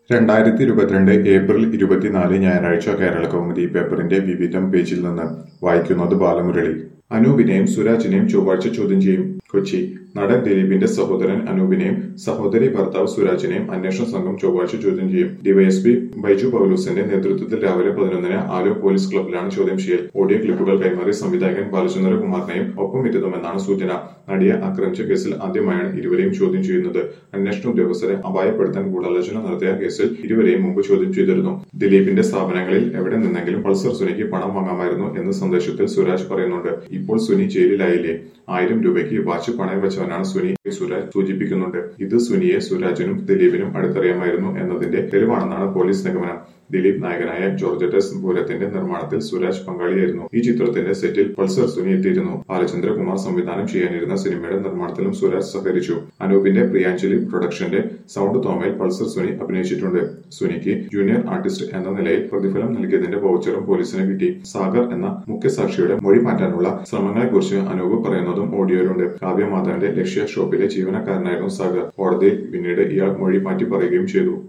രണ്ടായിരത്തി ഇരുപത്തിരണ്ട് ഏപ്രിൽ ഇരുപത്തിനാല് ഞായറാഴ്ച കേരള കൗമുദി പേപ്പറിന്റെ വിവിധം പേജിൽ നിന്ന് വായിക്കുന്നത് ബാലമുരളി അനൂപിനെയും സുരാജിനെയും ചൊവ്വാഴ്ച ചോദ്യം ചെയ്യും കൊച്ചി നടൻ ദിലീപിന്റെ സഹോദരൻ അനൂപിനെയും സഹോദരി ഭർത്താവ് സുരാജിനെയും അന്വേഷണ സംഘം ചൊവ്വാഴ്ച ചോദ്യം ചെയ്യും ഡിവൈഎസ്പി ബൈജു പൗലൂസിന്റെ നേതൃത്വത്തിൽ രാവിലെ പതിനൊന്നിന് ആലോ പോലീസ് ക്ലബിലാണ് ചോദ്യം ചെയ്യൽ ഓഡിയോ ക്ലിപ്പുകൾ കൈമാറി സംവിധായകൻ ബാലചന്ദ്രകുമാറിനെയും ഒപ്പം എത്തുമെന്നാണ് സൂചന നടിയെ ആക്രമിച്ച കേസിൽ ആദ്യമായാണ് ഇരുവരെയും ചോദ്യം ചെയ്യുന്നത് അന്വേഷണ ഉദ്യോഗസ്ഥരെ അപായപ്പെടുത്താൻ ഗൂഢാലോചന നടത്തിയ കേസിൽ ഇരുവരെയും മുമ്പ് ചോദ്യം ചെയ്തിരുന്നു ദിലീപിന്റെ സ്ഥാപനങ്ങളിൽ എവിടെ നിന്നെങ്കിലും പൾസർ സുനിക്ക് പണം വാങ്ങാമായിരുന്നു എന്ന് സന്ദേശത്തിൽ സുരാജ് പറയുന്നുണ്ട് ഇപ്പോൾ സുനി ജയിലിലായില്ലേ ആയിരം രൂപയ്ക്ക് വാച്ച് പണയം വെച്ചവനാണ് സുനി സുരാജ് സൂചിപ്പിക്കുന്നുണ്ട് ഇത് സുനിയെ സുരാജിനും ദിലീപിനും അടുത്തറിയാമായിരുന്നു എന്നതിന്റെ തെളിവാണെന്നാണ് പോലീസ് നിഗമനം ദിലീപ് നായകനായ ജോർജറ്റസ് പൂരത്തിന്റെ നിർമ്മാണത്തിൽ സുരാജ് പങ്കാളിയായിരുന്നു ഈ ചിത്രത്തിന്റെ സെറ്റിൽ പൾസർ സുനി എത്തിയിരുന്നു ബാലചന്ദ്രകുമാർ സംവിധാനം ചെയ്യാനിരുന്ന സിനിമയുടെ നിർമ്മാണത്തിലും സുരാജ് സഹകരിച്ചു അനൂപിന്റെ പ്രിയാഞ്ജലി പ്രൊഡക്ഷന്റെ സൗണ്ട് തോമയിൽ പൾസർ സുനി അഭിനയിച്ചിട്ടുണ്ട് സുനിക്ക് ജൂനിയർ ആർട്ടിസ്റ്റ് എന്ന നിലയിൽ പ്രതിഫലം നൽകിയതിന്റെ വൗച്ചറും പോലീസിന് കിട്ടി സാഗർ എന്ന മുഖ്യസാക്ഷിയുടെ മൊഴി മാറ്റാനുള്ള ശ്രമങ്ങളെക്കുറിച്ച് അനൂപ് പറയുന്നതും ഓഡിയോയിലുണ്ട് കാവ്യമാധവന്റെ ലക്ഷ്യ ഷോപ്പിലെ ജീവനക്കാരനായിരുന്നു സാഗർ കോടതിയിൽ പിന്നീട് ഇയാൾ മൊഴി മാറ്റി പറയുകയും ചെയ്തു